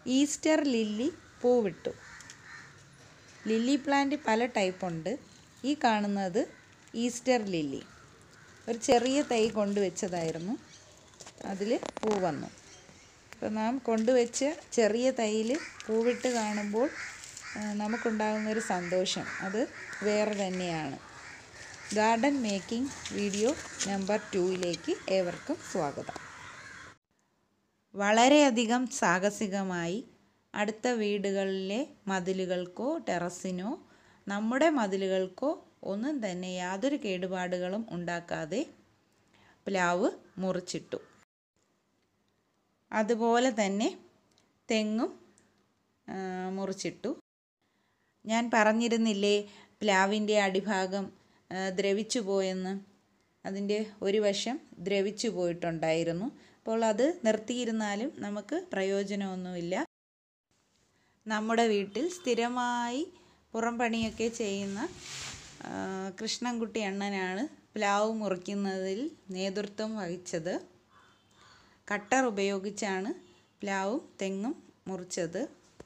Easter lily പൂവിട്ടു lily plant പല type ഉണ്ട് ഈ കാണുന്നത് ഈസ്റ്റർ ലില്ലി ഒരു ചെറിയ തൈ കൊണ്ടുവച്ചതായിരുന്നു അതിൽ പൂ വന്നു അപ്പോൾ നാം കൊണ്ടുവച്ച ചെറിയ തൈയിൽ പൂവിട്ട് കാണുമ്പോൾ ആ, നമുക്കുണ്ടാകുന്ന ഒരു സന്തോഷം അത് വേറെ തന്നെയാണ് ഗാർഡൻ മേക്കിംഗ് വീഡിയോ നമ്പർ ടൂയിലേക്ക് ഏവർക്കും സ്വാഗതം വളരെയധികം സാഹസികമായി അടുത്ത വീടുകളിലെ മതിലുകൾക്കോ ടെറസിനോ നമ്മുടെ മതിലുകൾക്കോ ഒന്നും തന്നെ യാതൊരു കേടുപാടുകളും ഉണ്ടാക്കാതെ പ്ലാവ് മുറിച്ചിട്ടു അതുപോലെ തന്നെ തെങ്ങും ആ, മുറിച്ചിട്ടു ഞാൻ പറഞ്ഞിരുന്നില്ലേ പ്ലാവിൻ്റെ അടിഭാഗം ആ, ദ്രവിച്ചു പോയെന്ന് അതിൻ്റെ ഒരു വശം ദ്രവിച്ചു പോയിട്ടുണ്ടായിരുന്നു അപ്പോൾ അത് നിർത്തിയിരുന്നാലും നമുക്ക് പ്രയോജനമൊന്നുമില്ല നമ്മുടെ വീട്ടിൽ സ്ഥിരമായി പുറം പണിയൊക്കെ ചെയ്യുന്ന ആ, കൃഷ്ണൻകുട്ടി അണ്ണനാണ് പ്ലാവ് മുറിക്കുന്നതിൽ നേതൃത്വം വഹിച്ചത് കട്ടർ ഉപയോഗിച്ചാണ് പ്ലാവും തെങ്ങും മുറിച്ചത്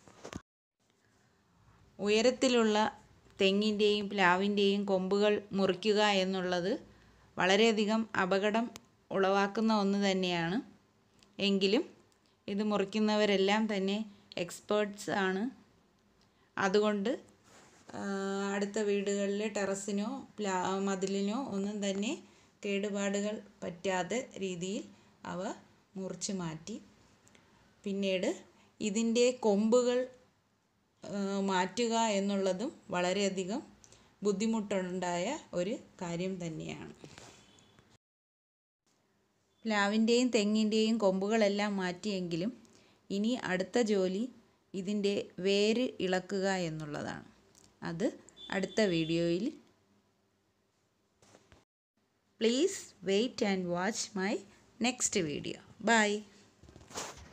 ഉയരത്തിലുള്ള തെങ്ങിൻ്റെയും പ്ലാവിൻ്റെയും കൊമ്പുകൾ മുറിക്കുക എന്നുള്ളത് വളരെയധികം അപകടം ഉളവാക്കുന്ന ഒന്ന് തന്നെയാണ് എങ്കിലും ഇത് മുറിക്കുന്നവരെല്ലാം തന്നെ എക്സ്പേർട്സ് ആണ് അതുകൊണ്ട് ആ, അടുത്ത വീടുകളിൽ ടെറസിനോ പ്ലാ മതിലിനോ ഒന്നും തന്നെ കേടുപാടുകൾ പറ്റാത്ത രീതിയിൽ അവ മുറിച്ച് മാറ്റി പിന്നീട് ഇതിൻ്റെ കൊമ്പുകൾ ആ, മാറ്റുക എന്നുള്ളതും വളരെയധികം ബുദ്ധിമുട്ടുണ്ടായ ഒരു കാര്യം തന്നെയാണ് പ്ലാവിൻ്റെയും തെങ്ങിൻ്റെയും കൊമ്പുകളെല്ലാം മാറ്റിയെങ്കിലും ഇനി അടുത്ത ജോലി ഇതിൻ്റെ വേര് ഇളക്കുക എന്നുള്ളതാണ് അത് അടുത്ത വീഡിയോയിൽ please wait and watch my next video by